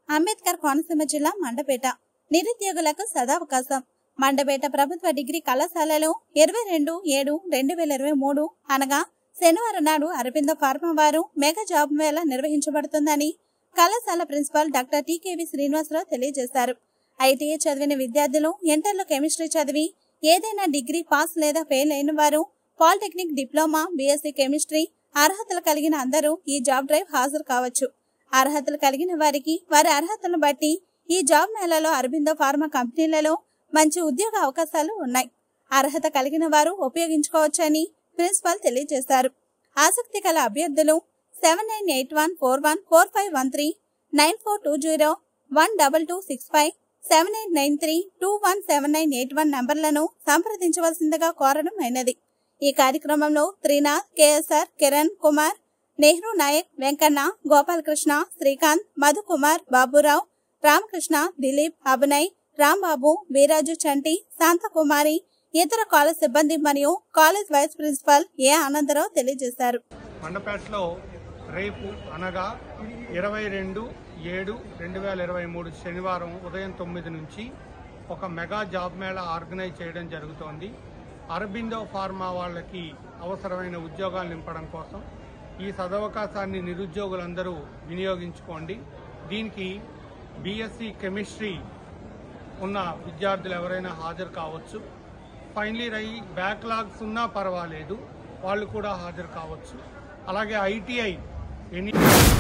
అంబేద్కర్ కోనసీమ జిల్లా మండపేట నిరుద్యోగులకు సదావకాశం మండపేట ప్రభుత్వ డిగ్రీ కళాశాలలో ఇరవై రెండు ఏడు రెండు వేల ఇరవై మూడు అనగా శనివారం నాడు అరవింద ఫార్మా వారు మెగా జాబ్ మేళ నిర్వహించబడుతుందని కళాశాల ప్రిన్సిపాల్ డాక్టర్ టికేవి శ్రీనివాసరావు తెలియజేశారు ఐటీఐ చదివిన విద్యార్థులు ఇంటర్లో కెమిస్ట్రీ చదివి ఏదైనా డిగ్రీ పాస్ లేదా ఫెయిల్ అయిన వారు పాలిటెక్నిక్ డిప్లొమా బీఎస్సీ కెమిస్ట్రీ అర్హతలు కలిగిన అందరూ ఈ జాబ్ డ్రైవ్ హాజరు కావచ్చు అర్హతలు కలిగిన వారికి వారి అర్హతలను బట్టి ఈ జాబ్ మేళాలో అరబిందో ఫార్మా కంపెనీలలో మంచి ఉద్యోగ అవకాశాలు ఉన్నాయి అర్హత కలిగిన వారు ఉపయోగించుకోవచ్చని ప్రిన్సిపాల్ తెలియజేశారు ఆసక్తి గల అభ్యర్థులు seven nine eight one four one four five one three nine four two zero one double two six five seven eight nine three two one seven nine eight one నంబర్లను సంప్రదించవలసిందిగా కోరడం అయినది ఈ కార్యక్రమంలో త్రినాథ్ కేఎస్ఆర్ కిరణ్ కుమార్ నెహ్రూ నాయక్ వెంకన్న గోపాలకృష్ణ శ్రీకాంత్ మధుకుమార్ బాబురావు రామకృష్ణ దిలీప్ అభినయ్ రాంబాబు వీరాజు చంటి శాంతకుమారి ఇతర కాలేజ్ సిబ్బంది మరియు college vice principal A Anandarao తెలియజేశారు మండపేటలో రేపు అనగా ఇరవై రెండు ఏడు రెండు వేల ఇరవై మూడు శనివారం ఉదయం తొమ్మిది నుంచి ఒక మెగా జాబ్ మేళా ఆర్గనైజ్ చేయడం జరుగుతోంది అరబిందో ఫార్మా వాళ్ళకి అవసరమైన ఉద్యోగాలు నింపడం కోసం ఈ సదవకాశాన్ని నిరుద్యోగులందరూ వినియోగించుకోండి దీనికి బీఎస్సీ కెమిస్ట్రీ ఉన్న విద్యార్థులు ఎవరైనా హాజరు కావచ్చు ఫైనల్ ఇయర్ అయ్యి బ్యాక్లాగ్స్ ఉన్నా పర్వాలేదు వాళ్ళు కూడా హాజరు కావచ్చు అలాగే ఐటీఐ ఎన్ని